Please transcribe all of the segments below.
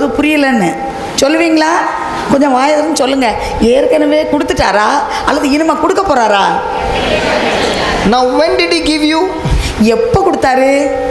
சொல்கிறது புரியலன்னு சொல்லுவீங்களா கொஞ்சம் வாயதுன்னு சொல்லுங்க ஏற்கனவே கொடுத்துட்டாரா அல்லது இனிமே கொடுக்க போறாரா Now, when did He give you? எப்போ கொடுத்தாரு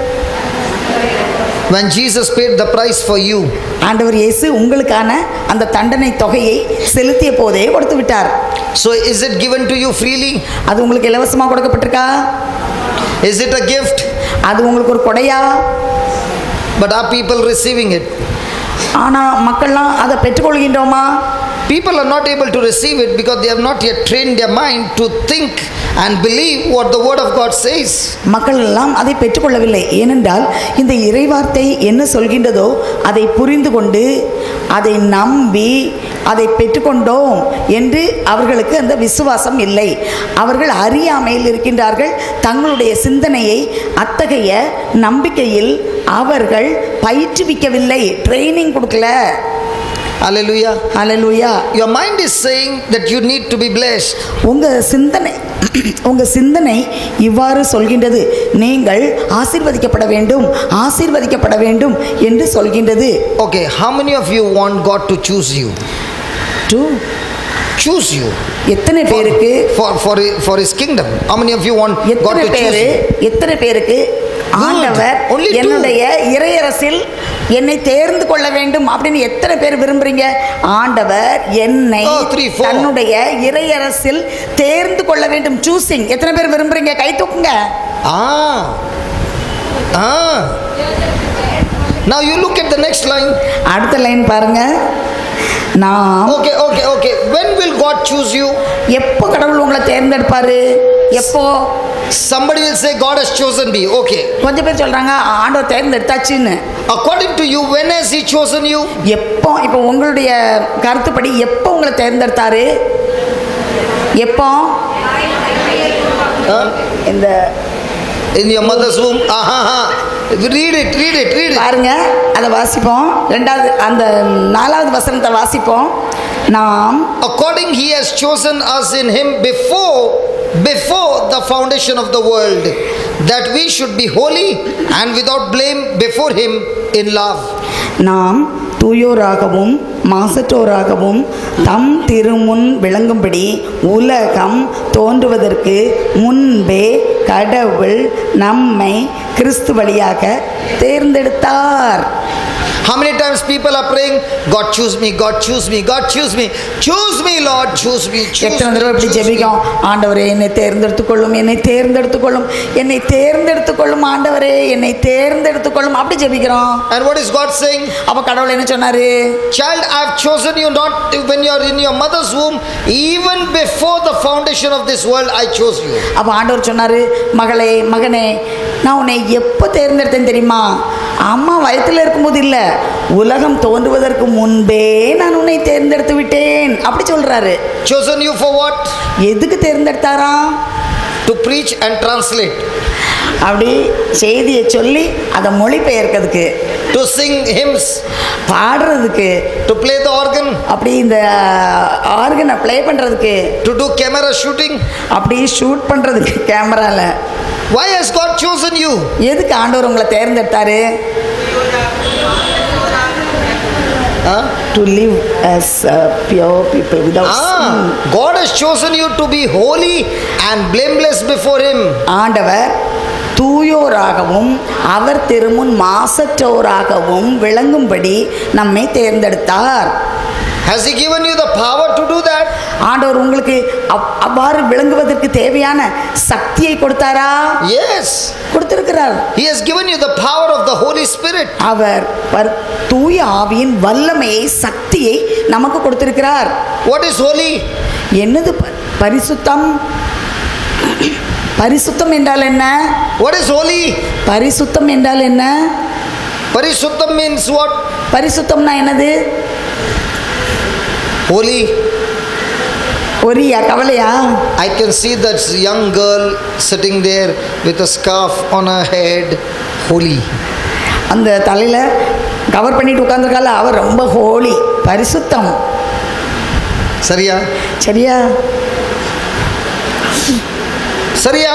When Jesus paid the price for you. ஆண்டவர் இயேசு உங்களுக்கான அந்த தண்டனை தொகையை செலுத்திய போதே கொடுத்து விட்டார் So, is it given to you freely? அது உங்களுக்கு இலவசமாக கொடுக்கப்பட்டிருக்கா Is it a gift? அது உங்களுக்கு ஒரு கொடையா But are people receiving it? ஆனால் மக்கள்லாம் அதை பெற்றுக்கொள்கின்றோமா People are not able to receive it because they have not yet trained their mind to think and believe what the Word of God says. மக்கள் எல்லாம் அதை பெற்றுக்கொள்ளவில்லை ஏனென்றால் இந்த இறைவார்த்தை என்ன சொல்கின்றதோ அதை புரிந்து கொண்டு அதை நம்பி அதை பெற்றுக்கொண்டோம் என்று அவர்களுக்கு அந்த விசுவாசம் இல்லை அவர்கள் அறியாமையில் இருக்கின்றார்கள் தங்களுடைய சிந்தனையை அத்தகைய நம்பிக்கையில் அவர்கள் பயிற்றுவிக்கவில்லை ட்ரைனிங் கொடுக்கல Hallelujah. Hallelujah Your mind is saying that you need to be blessed. உங்கள் சிந்தனை உங்கள் சிந்தனை இவ்வாறு சொல்கின்றது நீங்கள் ஆசீர்வதிக்கப்பட வேண்டும் ஆசீர்வதிக்கப்பட வேண்டும் என்று சொல்கின்றது Okay, how many of you want God to choose you? To Choose you எத்தனை பேருக்கு for, for, for His kingdom. How many of you want God எத்தனை to choose பேரு you? எத்தனை பேருக்கு ஆண்டவர் Only two. என்னுடைய இறையரசில் என்னை தேர்ந்து கொள்ள வேண்டும் அப்படின்னு எத்தனை பேர் விரும்புறீங்க ஆண்டவர் என்னை Oh, three, four. தன்னுடைய இறையரசில் தேர்ந்து கொள்ள வேண்டும் சூசிங் எத்தனை பேர் விரும்புறீங்க கை தூக்குங்க Ah. Ah. Now you look at the next line. அடுத்த லைன் பாருங்க நாம் Okay, okay, okay. When will God choose you? எப்போ கடவுள் உங்களை தேர்ந்தெடுப்பாரு எப்போ Somebody will say, God has chosen me. Okay. கொஞ்சம் பேர் சொல்றாங்க ஆண்டவர் தேர்ந்தெடுத்தாச்சுன்னு According to you, when has He chosen you? எப்போ இப்போ உங்களுடைய கருத்துப்படி எப்போ உங்களை தேர்ந்தெடுத்தாரு எப்போ Huh? இந்த In your mother's womb? Aha, aha. Read it, read it, read it. பாருங்க அதை வாசிப்போம் ரெண்டாவது அந்த நாலாவது வசனத்தை வாசிப்போம் நாம் According He has chosen us in Him before, before the foundation of the world, that we should be holy and without blame before Him in love. நாம் தூயோராகவும் மாசற்றோராகவும் தம் திருமுன் விளங்கும்படி உலகம் தோன்றுவதற்கு முன்பே கடவுள் நம்மை கிறிஸ்து வழியாக தேர்ந்தெடுத்தார் How many times people are praying, God choose me, God choose me, God choose me, choose me, Lord, choose me, choose எத்தனை தடவை me. இப்படி choose me. ஜெபிக்கும் ஆண்டவரே என்னை தேர்ந்தெடுத்துக்கொள்ளும் என்னை தேர்ந்தெடுத்துக்கொள்ளும் என்னை தேர்ந்தெடுத்துக்கொள்ளும் ஆண்டவரே என்னை தேர்ந்தெடுத்துக்கொள்ளும் அப்படி ஜெபிக்கிறோம் And what is God saying? அப்ப கடவுள் என்ன சொன்னாரு Child, I have chosen you not when you are in your mother's womb, even before the foundation of this world, I chose you. அப்ப ஆண்டவர் சொன்னாரு மகளே மகனே நான் உன்னை எப்போ தேர்ந்தெடுத்தேன் தெரியுமா அம்மா வயத்துல இருக்கும்போது இல்ல உலகம் தோன்றுவதற்கு முன்பே நான் உன்னை தேர்ந்தெடுத்து விட்டேன் அப்படி சொல்றாரு Chosen you for what? எதுக்கு தேர்ந்தெடுத்தாராம் To preach and translate, அப்படி செய்தியை சொல்லி அதை மொழிபெயர்க்கிறதுக்கு to sing hymns, பாடுறதுக்கு to play the organ, அப்படி இந்த ஆர்கனை ப்ளே பண்ணுறதுக்கு to do camera shooting. அப்படி ஷூட் பண்ணுறதுக்கு கேமராவில் Why has God chosen you? எதுக்கு ஆண்டவர் உங்களை தேர்ந்தெடுத்தாரு Huh? To live as pure people without Ah, God has chosen you to be holy and blameless before Him. ஆண்டவர் தூயோராகவும் அவர் திருமுன் மாசற்றோராகவும் விளங்கும்படி நம்மை தேர்ந்தெடுத்தார் Has He given you the power to do that? ஆண்டவர் உங்களுக்கு அவ்- அவ்வாறு விளங்குவதற்கு தேவையான சக்தியை கொடுத்தாரா Yes. கொடுத்திருக்கிறார் He has given you the power of the Holy Spirit. அவர் பர்- தூய ஆவியின் வல்லமையை சக்தியை நமக்கு கொடுத்திருக்கிறார் What is holy? என்னது ப- பரிசுத்தம் பரிசுத்தம் என்றால் என்ன What is holy? பரிசுத்தம் என்றால் என்ன Parisuttam means what? பரிசுத்தம்னா என்னது Holy. ஒரியா கவலையா I can see that young girl sitting there with a scarf on her head. Holy. அந்த தலையில கவர் பண்ணிட்டு உட்காந்துருக்கால அவர் ரொம்ப ஹோலி பரிசுத்தம் Sariya? சரியா Sariya?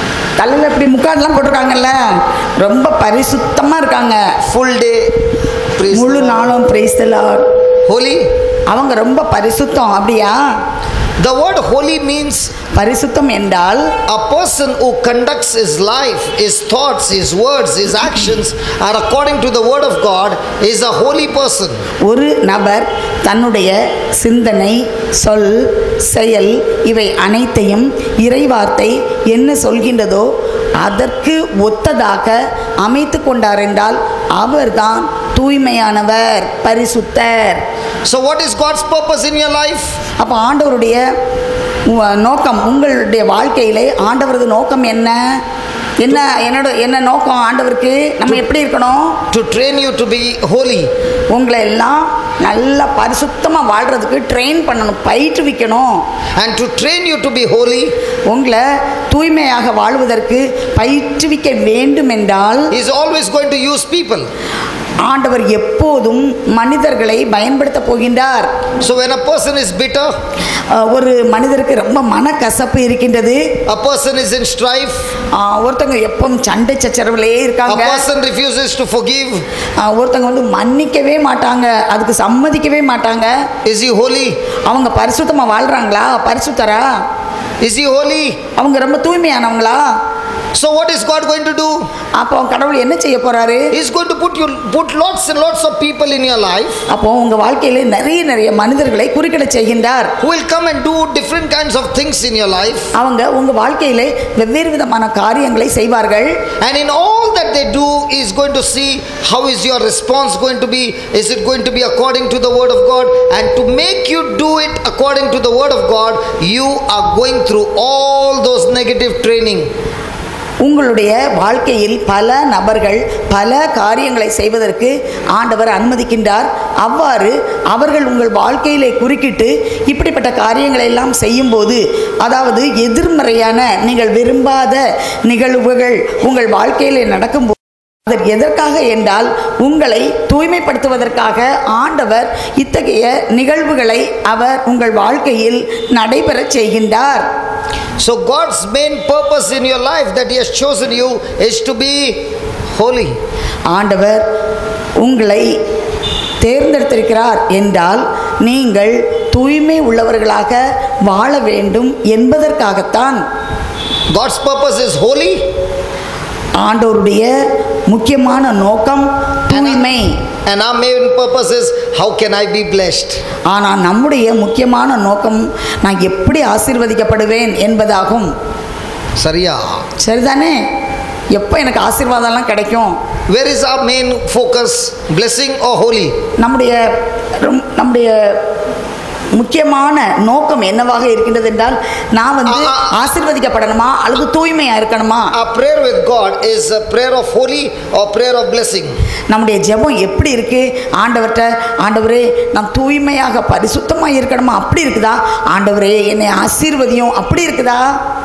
தலையில இப்படி முக்காடெல்லாம் போட்டிருக்காங்கல்ல ரொம்ப பரிசுத்தமா இருக்காங்க Full day. Praise the முழு Lord. நாளும் praise the Lord. Holy. அவங்க ரொம்ப பரிசுத்தம் அப்படியா The word holy means பரிசுத்தம் என்றால் a person who conducts his life, his thoughts, his words, his actions are according to the word of God is a holy person. ஒரு நபர் தன்னுடைய சிந்தனை சொல் செயல் இவை அனைத்தையும் இறைவார்த்தை என்ன சொல்கின்றதோ அதற்கு ஒத்ததாக அமைத்து கொண்டார் என்றால் அவர்தான் தூய்மையானவர் பரிசுத்தர் So, what is God's purpose in your life? அப்போ ஆண்டவருடைய உ- நோக்கம் உங்களுடைய வாழ்க்கையிலே ஆண்டவரது நோக்கம் என்ன என்ன என்னோட என்ன நோக்கம் ஆண்டவருக்கு நம்ம எப்படி இருக்கணும் To train you to be holy. உங்களை எல்லாம் நல்லா பரிசுத்தமாக வாழ்கிறதுக்கு ட்ரெயின் பண்ணணும் பயிற்றுவிக்கணும் And to train you to be holy, உங்களை தூய்மையாக வாழ்வதற்கு பயிற்றுவிக்க வேண்டும் என்றால் He is always going to use people. ஆண்டவர் எப்போதும் மனிதர்களை பயன்படுத்த போகின்றார் So, when a person is bitter, அஹ், ஒரு மனிதருக்கு ரொம்ப மனக்கசப்பு இருக்கின்றது a person is in strife, அஹ், ஒருத்தவங்க எப்பவும் சண்டை சச்சரவுலே a இருக்காங்க person refuses to forgive, அஹ், ஒருத்தவங்க வந்து மன்னிக்கவே மாட்டாங்க அதுக்கு சம்மதிக்கவே மாட்டாங்க is he holy? அவங்க பரிசுத்தமா வாழ்றாங்களா பரிசுத்தரா Is he holy? அவங்க ரொம்ப தூய்மையானவங்களா So, what is God going to do? அப்போ கடவுள் என்ன செய்ய போறாரு He's going to put you put lots and lots of people in your life அப்போ உங்க வாழ்க்கையில நிறைய நிறைய மனிதர்களை குறுக்கிட செய்கின்றார் who will come and do different kinds of things in your life. அவங்க உங்க வாழ்க்கையிலே வெவ்வேறு விதமான காரியங்களை செய்வார்கள் And in all that they do, He is going to see how is your response going to be. Is it going to be according to the Word of God? And to make you do it according to the Word of God, you are going through all those negative training. உங்களுடைய வாழ்க்கையில் பல நபர்கள் பல காரியங்களை செய்வதற்கு ஆண்டவர் அனுமதிக்கின்றார் அவ்வாறு அவர்கள் உங்கள் வாழ்க்கையிலே குறுக்கிட்டு இப்படிப்பட்ட காரியங்களை எல்லாம் செய்யும்போது அதாவது எதிர்மறையான நீங்கள் விரும்பாத நிகழ்வுகள் உங்கள் வாழ்க்கையிலே நடக்கும்போது அதற்கு எதற்காக என்றால் உங்களை தூய்மைப்படுத்துவதற்காக ஆண்டவர் இத்தகைய நிகழ்வுகளை அவர் உங்கள் வாழ்க்கையில் நடைபெறச் செய்கின்றார் So, God's main purpose in your life that He has chosen you is to be holy. ஆண்டவர் உங்களை தேர்ந்தெடுத்திருக்கிறார் என்றால் நீங்கள் தூய்மை உள்ளவர்களாக வாழ வேண்டும் என்பதற்காகத்தான் God's purpose is holy, ஆண்டவருடைய முக்கியமான நோக்கம் தூய்மை and our main purpose is how can I be blessed? ஆனால் நம்முடைய முக்கியமான நோக்கம் நான் எப்படி ஆசீர்வதிக்கப்படுவேன் என்பதாகும் Sariya. சரிதானே எப்போ எனக்கு ஆசீர்வாதம்லாம் கிடைக்கும் Where is our main focus? Blessing or holy? நம்முடைய ரொம்- நம்முடைய முக்கியமான நோக்கம் என்னவாக இருக்கின்றது என்றால் நான் வந்து ஆ, ஆ. ஆசீர்வதிக்கப்படணுமா அல்லது தூய்மையா இருக்கணுமா Our prayer with God is a prayer of holy or prayer of blessing. நம்முடைய ஜெபம் எப்படி இருக்கு ஆண்டவர்கிட்ட ஆண்டவரே நான் தூய்மையாக பரிசுத்தமாக இருக்கணுமா அப்படி இருக்குதா ஆண்டவரே என்னை ஆசீர்வதியும் அப்படி இருக்குதா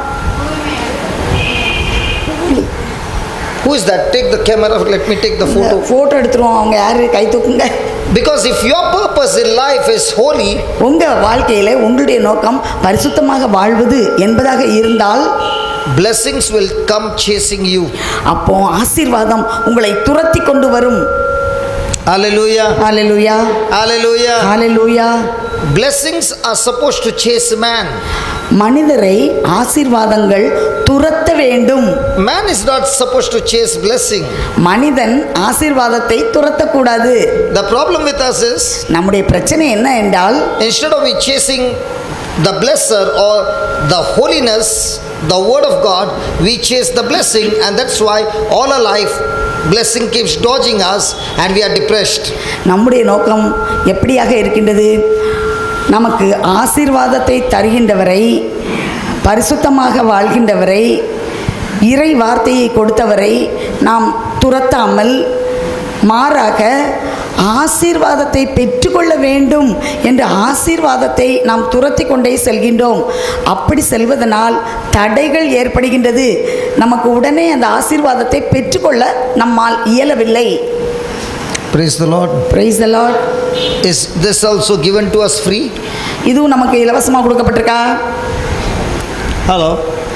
Who is that? Take the camera, let me take the photo. Photo எடுத்துருவோம் அவங்க யாரு கை தூக்குங்க Because if your purpose in life is holy, உங்க வாழ்க்கையில உங்களுடைய நோக்கம் பரிசுத்தமாக வாழ்வது என்பதாக இருந்தால் blessings will come chasing you. அப்போ ஆசீர்வாதம் உங்களை துரத்தி கொண்டு வரும் Hallelujah. Hallelujah Hallelujah. Hallelujah Blessings are supposed to chase man. மனிதரை ஆசீர்வாதங்கள் துரத்த வேண்டும் Man is not supposed to chase blessing. மனிதன் ஆசீர்வாதத்தை துரத்தக்கூடாது The problem with us is நம்முடைய பிரச்சனை என்ன என்றால் instead of we chasing the blesser or the holiness, the word of God, we chase the blessing, and that's why all our life blessing keeps dodging us and we are depressed. நம்முடைய நோக்கம் எப்படியாக இருக்கின்றது நமக்கு ஆசீர்வாதத்தை தருகின்றவரை பரிசுத்தமாக வாழ்கின்றவரை இறை வார்த்தையை கொடுத்தவரை நாம் துரத்தாமல் மாறாக ஆசீர்வாதத்தை பெற்றுக்கொள்ள வேண்டும் என்ற ஆசீர்வாதத்தை நாம் துரத்தி கொண்டே செல்கின்றோம் அப்படி செல்வதனால் தடைகள் ஏற்படுகின்றது நமக்கு உடனே அந்த ஆசீர்வாதத்தை பெற்றுக்கொள்ள நம்மால் இயலவில்லை Praise the Lord. Praise the Lord Is this also given to us free? இதுவும் நமக்கு இலவசமாக கொடுக்கப்பட்டிருக்கா Hello.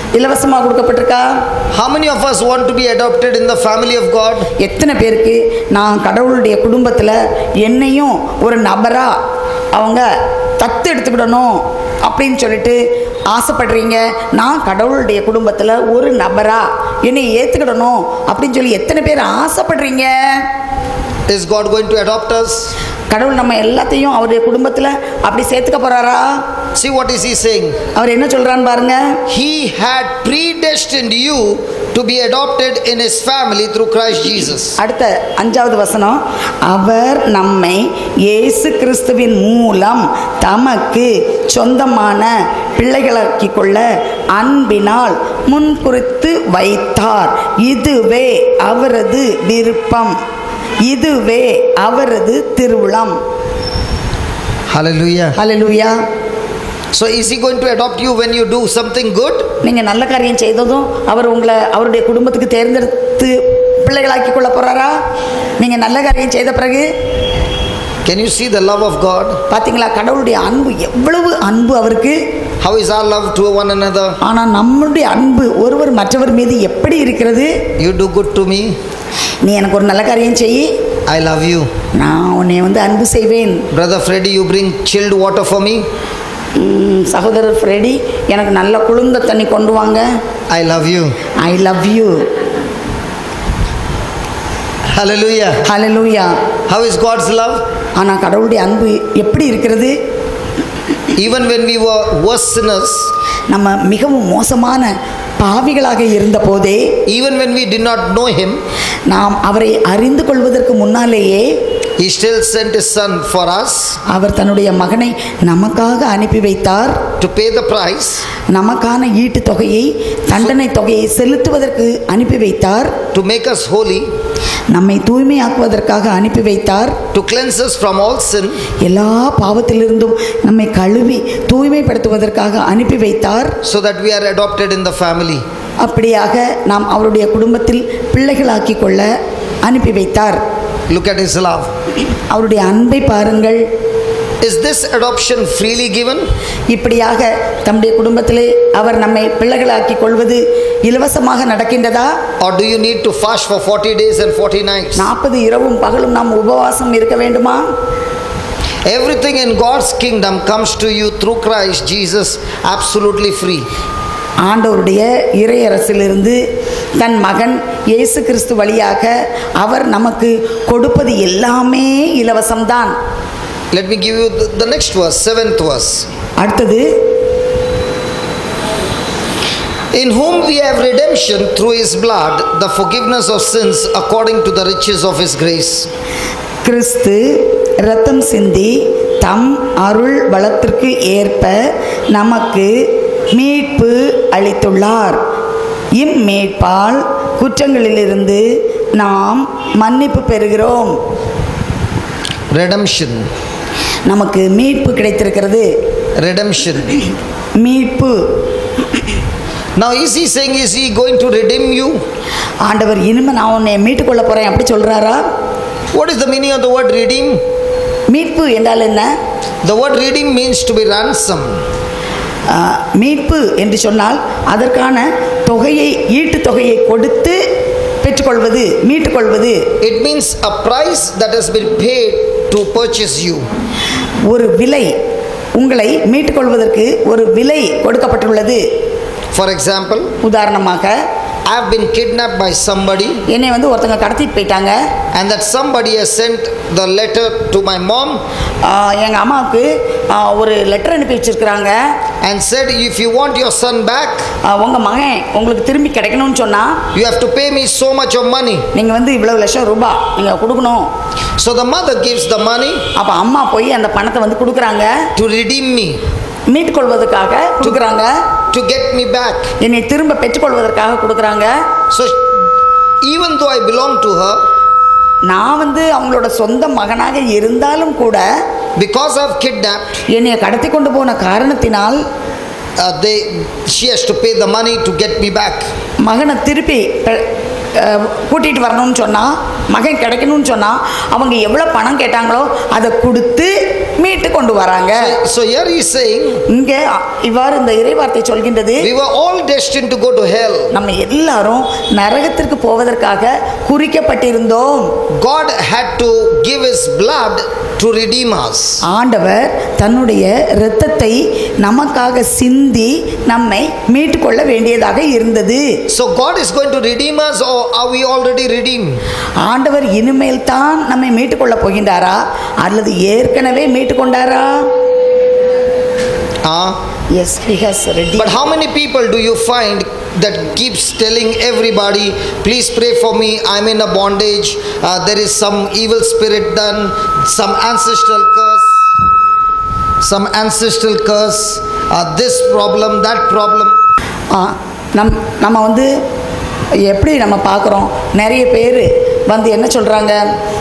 இலவசமாக கொடுக்கப்பட்டிருக்கா How many of us want to be adopted in the family of God? எத்தனை பேருக்கு நான் கடவுளுடைய குடும்பத்தில் என்னையும் ஒரு நபராக அவங்க தத்து எடுத்துக்கிடணும் அப்படின்னு சொல்லிட்டு ஆசைப்படுறீங்க நான் கடவுளுடைய குடும்பத்தில் ஒரு நபரா என்னை ஏற்றுக்கிடணும் அப்படின்னு சொல்லி எத்தனை பேர் ஆசைப்படுறீங்க Is God going to adopt us? கடவுள் நம்ம எல்லாத்தையும் அவருடைய குடும்பத்தில் அப்படி சேர்த்துக்க போறாரா See what is he saying? அவர் என்ன சொல்றான்னு பாருங்க He had predestined you to be adopted in his family through Christ Jesus. அடுத்த அஞ்சாவது வசனம் அவர் நம்மை இயேசு கிறிஸ்துவின் மூலம் தமக்கு சொந்தமான பிள்ளைகளாக்கிக் கொள்ள அன்பினால் முன்குறித்து வைத்தார் இதுவே அவரது விருப்பம் இதுவே அவரது திருவுளம் Hallelujah. Hallelujah So is he going to adopt you when you do something good? நீங்கள் நல்ல காரியம் செய்ததும் அவர் உங்களை அவருடைய குடும்பத்துக்கு தேர்ந்தெடுத்து பிள்ளைகளாக்கி கொள்ள போறாரா நீங்கள் நல்ல காரியம் செய்த பிறகு Can you see the love of God? பார்த்தீங்களா கடவுளுடைய அன்பு எவ்வளவு அன்பு அவருக்கு How is our love to one another? ஆனால் நம்மளுடைய அன்பு ஒருவர் மற்றவர் மீது எப்படி இருக்கிறது You do good to me, நீ எனக்கு ஒரு நல்ல காரியம் செய் I love you. நான் உன்னை வந்து அன்பு செய்வேன் Brother Freddy, you bring chilled water for me, ம், சகோதரர் ஃப்ரெடி எனக்கு நல்ல குளிர்ந்த தண்ணி கொண்டு வாங்க I love you. I love you Hallelujah. Hallelujah How is God's love? ஆனால் கடவுளுடைய அன்பு எப்படி இருக்கிறது Even when we were worse sinners, நம்ம மிகவும் மோசமான பாவிகளாக இருந்த போதே even when we did not know Him, நாம் அவரை அறிந்து கொள்வதற்கு முன்னாலேயே He still sent His Son for us அவர் தன்னுடைய மகனை நமக்காக அனுப்பி வைத்தார் to pay the price, நமக்கான ஈட்டு தொகையை தண்டனை தொகையை செலுத்துவதற்கு அனுப்பி வைத்தார் to make us holy, நம்மை தூய்மையாக்குவதற்காக அனுப்பி வைத்தார் to cleanse us from all sin, எல்லா பாவத்திலிருந்தும் நம்மை கழுவி தூய்மைப்படுத்துவதற்காக அனுப்பி வைத்தார் so that we are adopted in the family. அப்படியாக நாம் அவருடைய குடும்பத்தில் பிள்ளைகளாக்கி கொள்ள அனுப்பி வைத்தார் Look at His love. அவருடைய அன்பை பாருங்கள் Is this adoption freely given? இப்படியாக தம்முடைய குடும்பத்திலே அவர் நம்மை பிள்ளைகளாக்கி கொள்வது இலவசமாக நடக்கின்றதா Or do you need to fast for 40 days and 40 nights? நாற்பது இரவும் பகலும் நாம் உபவாசம் இருக்க வேண்டுமா Everything in God's kingdom comes to you through Christ Jesus absolutely free. ஆண்டவருடைய இறையரசிலிருந்து தன் மகன் இயேசு கிறிஸ்து வழியாக அவர் நமக்கு கொடுப்பது எல்லாமே இலவசம்தான் Let me give you the, the next verse, seventh verse. அடுத்தது In whom we have redemption through his blood, the forgiveness of sins according to the riches of his grace. கிறிஸ்து இரத்தம் சிந்தி தம் அருள் வளத்திற்கு ஏற்ப நமக்கு மீட்பு அளித்துள்ளார் இம்மீட்பால் குற்றங்களிலிருந்து நாம் மன்னிப்பு பெறுகிறோம் Redemption. நமக்கு மீட்பு கிடைத்திருக்கிறது Redemption. மீட்பு Now, is he saying, is he going to redeem you? ஆண்டவர் இனிமே நான் உன்னை மீட்டுக்கொள்ள போறேன் அப்படி சொல்றாரா What is the meaning of the word redeem? மீட்பு என்றால் என்ன The word redeem means to be ransom. ஆ, மீட்பு என்று சொன்னால் அதற்கான தொகையை ஈட்டு தொகையை கொடுத்து பெற்றுக்கொள்வது மீட்டுக்கொள்வது It means a price that has been paid to purchase you. ஒரு விலை உங்களை மீட்டுக்கொள்வதற்கு ஒரு விலை கொடுக்கப்பட்டுள்ளது For example, உதாரணமாக I have been kidnapped by somebody, என்னை வந்து ஒருத்தங்க கடத்திட்டு போயிட்டாங்க and that somebody has sent the letter to my mom எங்கள் அம்மாவுக்கு ஆ, ஒரு லெட்டர் அனுப்பி வச்சிருக்கிறாங்க and said, If you want your son back, உங்கள் மகன் உங்களுக்கு திரும்பி கிடைக்கணும்னு சொன்னால் you have to pay me so much of money. நீங்கள் வந்து இவ்வளவு லட்சம் ரூபாய் நீங்கள் கொடுக்கணும் So the mother gives the money அப்போ அம்மா போய் அந்த பணத்தை வந்து கொடுக்குறாங்க to redeem me, மீட்டுக்கொள்வதற்காக கொடுக்குறாங்க to get me back. என்னை திரும்ப பெற்றுக்கொள்வதற்காக கொடுக்குறாங்க So even though I belong to her, நான் வந்து அவங்களோட சொந்த மகனாக இருந்தாலும் கூட because I've kidnapped, என்னை கடத்தி கொண்டு போன காரணத்தினால் uh, they she has to pay the money to get me back. மகனை திருப்பி பெ- அஹ், கூட்டிட்டு வரணும்னு சொன்னால் மகன் கிடைக்கணும்னு சொன்னால் அவங்க எவ்வளோ பணம் கேட்டாங்களோ அதை கொடுத்து மீட்டு கொண்டு வராங்க So here he is saying, இங்கே இவ்வாறு இந்த இறைவார்த்தை சொல்கின்றது we were all destined to go to hell. நம்ம எல்லாரும் நரகத்திற்கு போவதற்காக குறிக்கப்பட்டிருந்தோம் God had to give his blood to redeem us. ஆண்டவர் தன்னுடைய இரத்தத்தை நமக்காக சிந்தி நம்மை மீட்டுக்கொள்ள வேண்டியதாக இருந்தது So God is going to redeem us or are we already redeemed? ஆண்டவர் இனிமேல் தான் நம்மை மீட்டுக்கொள்ள போகின்றாரா அல்லது ஏற்கனவே மீட்டுக்கொண்டாரா Ah. Yes he has redeemed. But how many people do you find that keeps telling everybody, please pray for me, I'm in a bondage, uh, there is some evil spirit done, some ancestral curse, some ancestral curse, uh, this problem, that problem. ஆ, நம் நம்ம வந்து எப்படி நம்ம பார்க்குறோம் நிறைய பேர் வந்து என்ன சொல்கிறாங்க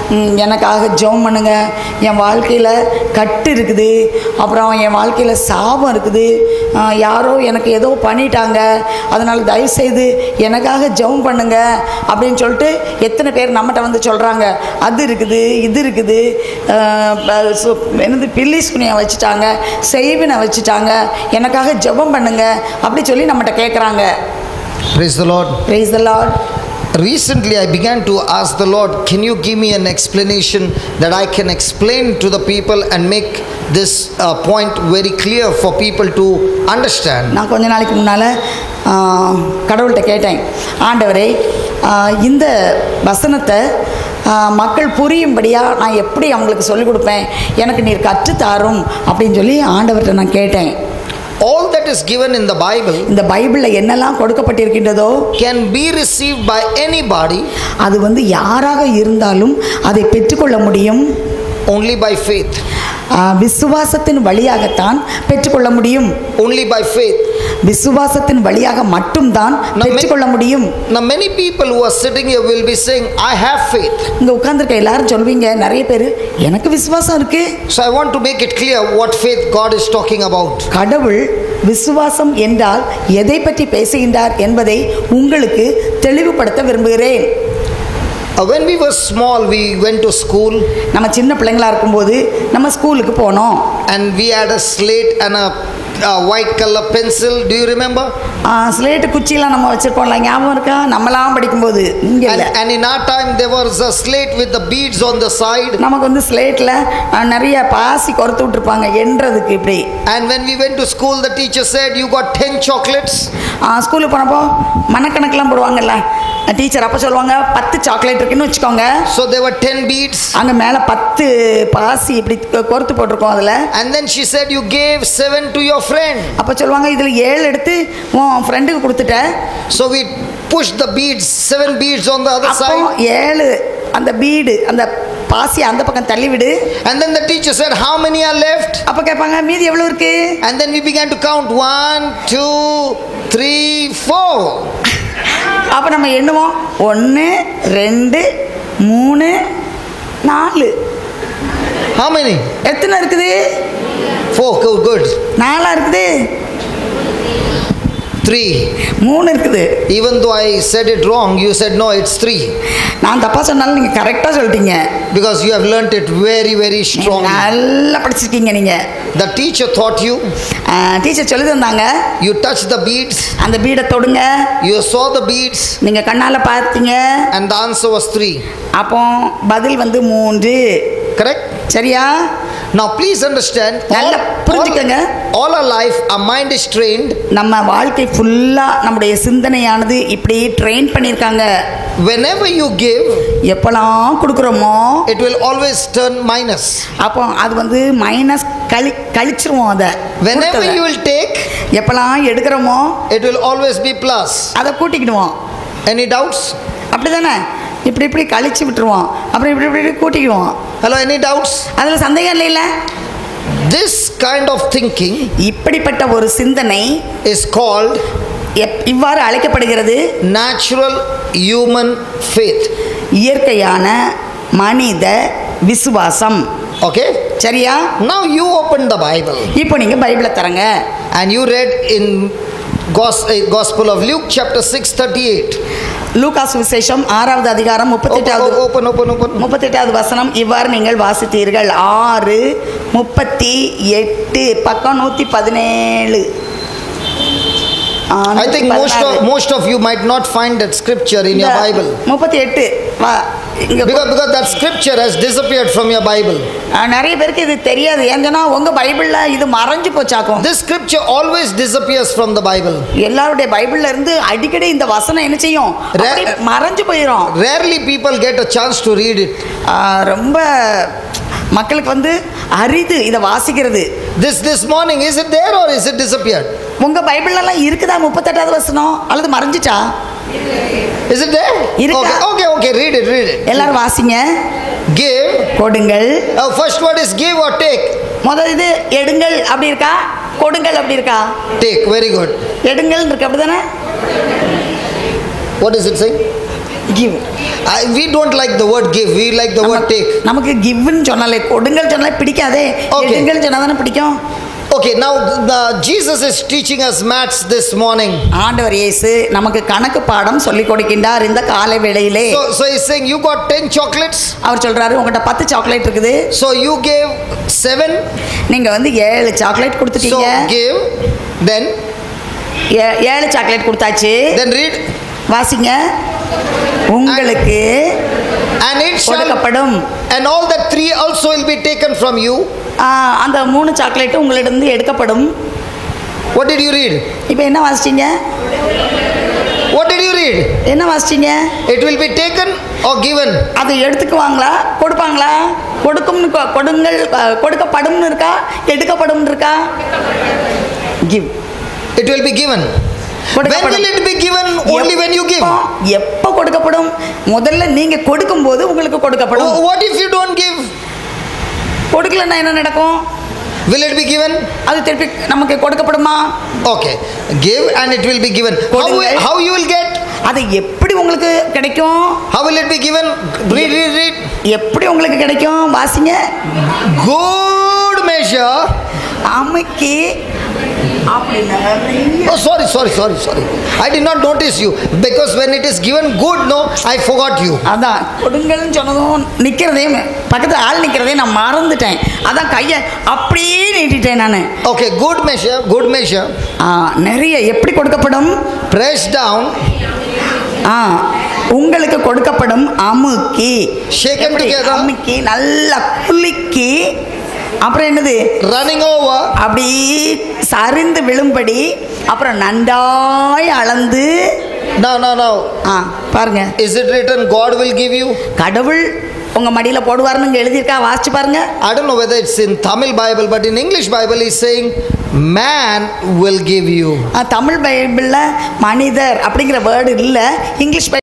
எனக்காக ஜெபம் பண்ணுங்க என் வாழ்க்கையில் கட்டு இருக்குது அப்புறம் என் வாழ்க்கையில் சாபம் இருக்குது ஆ, யாரோ எனக்கு ஏதோ பண்ணிட்டாங்க அதனால் தயவுசெய்து எனக்காக ஜெபம் பண்ணுங்க அப்படின்னு சொல்லிட்டு எத்தனை பேர் நம்மகிட்ட வந்து சொல்கிறாங்க அது இருக்குது இது இருக்குது ஆ, ப- சு- என்னது பில்லி சுனியை வச்சுட்டாங்க செய்வினை வச்சுட்டாங்க எனக்காக ஜெபம் பண்ணுங்க அப்படி சொல்லி நம்மகிட்ட கேட்குறாங்க Praise the Lord. praise the lord Recently, I began to ask the Lord, can you give me an explanation that I can explain to the people and make this uh, point very clear for people to understand? நான் கொஞ்ச நாளைக்கு முன்னால் கடவுள்கிட்ட கேட்டேன் ஆண்டவரே ஆ, இந்த வசனத்தை ஆ, மக்கள் புரியும்படியாக நான் எப்படி அவங்களுக்கு சொல்லிக் கொடுப்பேன் எனக்கு நீர் கற்றுத்தாரும் அப்படின்னு சொல்லி ஆண்டவர்கிட்ட நான் கேட்டேன் All that is given in the Bible இந்த பைபிளில் என்னெல்லாம் கொடுக்கப்பட்டிருக்கின்றதோ can be received by anybody அது வந்து யாராக இருந்தாலும் அதை பெற்றுக்கொள்ள முடியும் only by faith. ஆ, விசுவாசத்தின் வழியாகத்தான் பெற்றுக்கொள்ள முடியும் Only by faith. விசுவாசத்தின் வழியாக மட்டும்தான் நம்ம- பெற்றுக்கொள்ள முடியும் Now, many people who are sitting here will be saying, I have faith. இங்கே உட்காந்துருக்க எல்லாரும் சொல்வீங்க நிறைய பேர் எனக்கு விசுவாசம் இருக்கு So, I want to make it clear what faith God is talking about. கடவுள் விசுவாசம் என்றால் எதை பற்றி பேசுகின்றார் என்பதை உங்களுக்கு தெளிவுபடுத்த விரும்புகிறேன் Uh, when we were small, we went to school நம்ம சின்ன பிள்ளைங்களா இருக்கும்போது நம்ம ஸ்கூலுக்கு போனோம் and we had a slate and a, a white color pencil. Do you remember? Slate குச்சியெல்லாம் நம்ம வச்சுருப்போம்ல ஞாபகம் இருக்கா நம்மலாம் படிக்கும்போது இங்கே And, இல்லை and in our time, there was a slate with the beads on the side. நமக்கு வந்து ஸ்லேட்டில் நிறைய பாசி கொறுத்து விட்ருப்பாங்க என்றதுக்கு இப்படி And when we went to school, the teacher said, You got 10 chocolates. ஸ்கூலுக்கு போனப்போ மனக்கணக்கெல்லாம் போடுவாங்கல்ல டீச்சர் அப்போ சொல்லுவாங்க பத்து சாக்லேட் இருக்குன்னு வச்சுக்கோங்க So there were 10 beads. அங்கே மேலே பத்து பாசி இப்படி கொ- கொறுத்து போட்டிருக்கோம் அதில் And then she said, You gave seven to your friend. அப்போ சொல்லுவாங்க இதில் ஏழு எடுத்து உன் ஃப்ரெண்டுக்கு கொடுத்துட்ட So we pushed the beads, seven beads on the other அப்போ side. ஏழு அந்த பீடு அந்த பாசி அந்த பக்கம் தள்ளி விடு And then the teacher said, How many are left? அப்போ கேட்பாங்க மீதி எவ்வளோ இருக்கு And then we began to count one, two, three, four. அப்போ நம்ம எண்ணுவோம் ஒன்று ரெண்டு மூணு நாலு How many? எத்தனை இருக்குது Four. Good, good. நாலா இருக்குது Three. மூணு இருக்குது Even though I said it wrong, you said, No, it's three. நான் தப்பாக சொன்னாலும் நீங்கள் கரெக்டாக சொல்லிட்டீங்க Because you have learnt it very, very strongly. நல்லா படிச்சிருக்கீங்க நீங்கள் The teacher taught you, teacher சொல்லி தந்தாங்க you touched the beads, அந்த பீடை தொடுங்க you saw the beads, நீங்கள் கண்ணால் பார்த்தீங்க and the answer was three. அப்போ பதில் வந்து மூன்று Correct? சரியா Now, please understand, all, நல்லா புரிஞ்சுக்கங்க. all, all our life, our mind is trained. நம்ம வாழ்க்கை ஃபுல்லாக நம்முடைய சிந்தனையானது இப்படி ட்ரெயின் பண்ணியிருக்காங்க Whenever you give, எப்போல்லாம் கொடுக்குறோமோ it will always turn minus. அப்போ அது வந்து மைனஸ் கழி கழிச்சிருவோம் அதை Whenever கொடுத்ததை. you will take, எப்போல்லாம் எடுக்கிறோமோ it will always be plus. அதை கூட்டிக்கிடுவோம் Any doubts? அப்படி தானே இப்படி இப்படி கழிச்சு விட்டுருவோம் அப்புறம் இப்படி இப்படி இப்படி கூட்டிக்குவோம் Hello, any doubts? அதில் சந்தேகம் இல்லைல்ல This kind of thinking இப்படிப்பட்ட ஒரு சிந்தனை is called எப்- இவ்வாறு அழைக்கப்படுகிறது natural human faith. இயற்கையான மனித விசுவாசம் Okay? சரியா Now you open the Bible இப்போ நீங்கள் பைபிளை தரங்க and you read in Gos- uh, Gospel of Luke, chapter 6, 38. லூகாஸ் விசேஷம் ஆறாவது அதிகாரம் Open, முப்பத்தெட்டாவது open, open, open. முப்பத்தெட்டாவது வசனம் இவ்வாறு நீங்கள் வாசித்தீர்கள் ஆறு முப்பத்தி எட்டு பக்கம் நூற்றி பதினேழு ஆ, I think நூத்தி most of, பதினாறு. most of you might not find that scripture in your இந்த Bible. முப்பத்தி எட்டு வா இங்க Because, because that scripture has disappeared from your Bible. ஆ, நிறைய பேருக்கு இது தெரியாது ஏன்னா உங்க பைபிள்ல இது மறைஞ்சு போச்சாக்கும் This scripture always disappears from the Bible. எல்லாருடைய பைபிள்ல இருந்து அடிக்கடி இந்த வசனம் என்ன செய்யும் Re- அப்படியே மறைஞ்சு போயிடும் Rarely people get a chance to read it. ஆ, ரொம்ப மக்களுக்கு வந்து அரிது இதை வாசிக்கிறது This this morning, is it there or is it disappeared? உங்க பைபிள்ல எல்லாம் இருக்குதா முப்பத்தெட்டாவது வசனம் அல்லது மறைஞ்சிட்டா Is it there? Irukka. Okay, okay, okay, read it, read it. எல்லாரும் வாசிங்க Give. கொடுங்கள் Uh, first word is give or take. முதல் இது எடுங்கள் அப்படி இருக்கா கொடுங்கள் அப்படி இருக்கா Take, very good. எடுங்கள் இருக்கு அப்படிதானே What is it saying? Give I, we don't like the word give, we like the word take. நமக்கு கிவ்னு சொன்னாலே கொடுங்கள் சொன்னாலே பிடிக்காதே Okay. எடுங்கள் சொன்னா தானே பிடிக்கும் Okay, now the, Jesus is teaching us maths this morning. ஆண்டவர் இயேசு நமக்கு கணக்கு பாடம் சொல்லி கொடுக்கின்றார் இந்த காலை வேளையிலே So, so he's saying, You got 10 chocolates, அவர் சொல்றாரு உங்கள்கிட்ட பத்து சாக்லேட் இருக்குது so you gave 7, நீங்க வந்து ஏழு சாக்லேட் so கொடுத்துட்டீங்க give, then, ஏ- ஏழு சாக்லேட் கொடுத்தாச்சு then read, வாசிங்க உங்களுக்கு and it shall, கொடுக்கப்படும் and all that three also will be taken from you. ஆ, அந்த மூணு சாக்லேட்டும் உங்களிடம் எடுக்கப்படும் What did you read? இப்போ என்ன வாசிச்சீங்க What did you read? என்ன வாசிச்சீங்க It will be taken or given. அதை எடுத்துக்குவாங்களா கொடுப்பாங்களா கொடுக்கும்னு கொ- கொடுங்கள் அ, கொடுக்கப்படும்னு இருக்கா எடுக்கப்படும்னு இருக்கா give It will be given. When கொடுக்கப்படும். will it be given? Only when you give. எப்போ- எப்போ கொடுக்கப்படும் முதல்ல நீங்க கொடுக்கும்போது உங்களுக்கு கொடுக்கப்படும் Oh, What if you don't give? கொடுக்கலன்னா என்ன நடக்கும் Will it be given? அது திருப்பி நமக்கு கொடுக்கப்படுமா Okay. Give and it will be given. How, கொடுங்கள். will- how you will get? அது எப்படி உங்களுக்கு கிடைக்கும் How will it be given? Read, read, read. எப்படி உங்களுக்கு கிடைக்கும் வாசிங்க Good measure. அமுக்கி அப்படி நிறைய Oh, sorry, sorry, sorry, sorry. I did not notice you because when it is given good, no, I forgot you. அதான் கொடுங்கள்னு சொன்னதும் நிற்கிறதே பக்கத்தில் ஆள் நிற்கிறதே நான் மறந்துட்டேன் அதான் கையை அப்படியே நீட்டிட்டேன் நான் Okay, good measure, good measure. நிறைய எப்படி கொடுக்கப்படும் Press down, ஆ உங்களுக்கு கொடுக்கப்படும் அமுக்கி Shaken எப்படி? together. அமுக்கி நல்லா குலுக்கி அப்புறம் என்னது running over. அப்படி சரிந்து விழும்படி அப்புறம் நன்றாய் அளந்து Now, now, now. ஆ பாருங்க Is it written God will give you? கடவுள் உங்க மடியில போடுவாருன்னு இங்க எழுதியிருக்கா வாசிச்சு பாருங்க I don't know whether it's in Tamil Bible, but in English Bible, he's saying, Man will give you. ஆ, தமிழ் பைபிளில் மனிதர் அப்படிங்கிற வேர்டு இல்லை இங்கிலீஷ் பை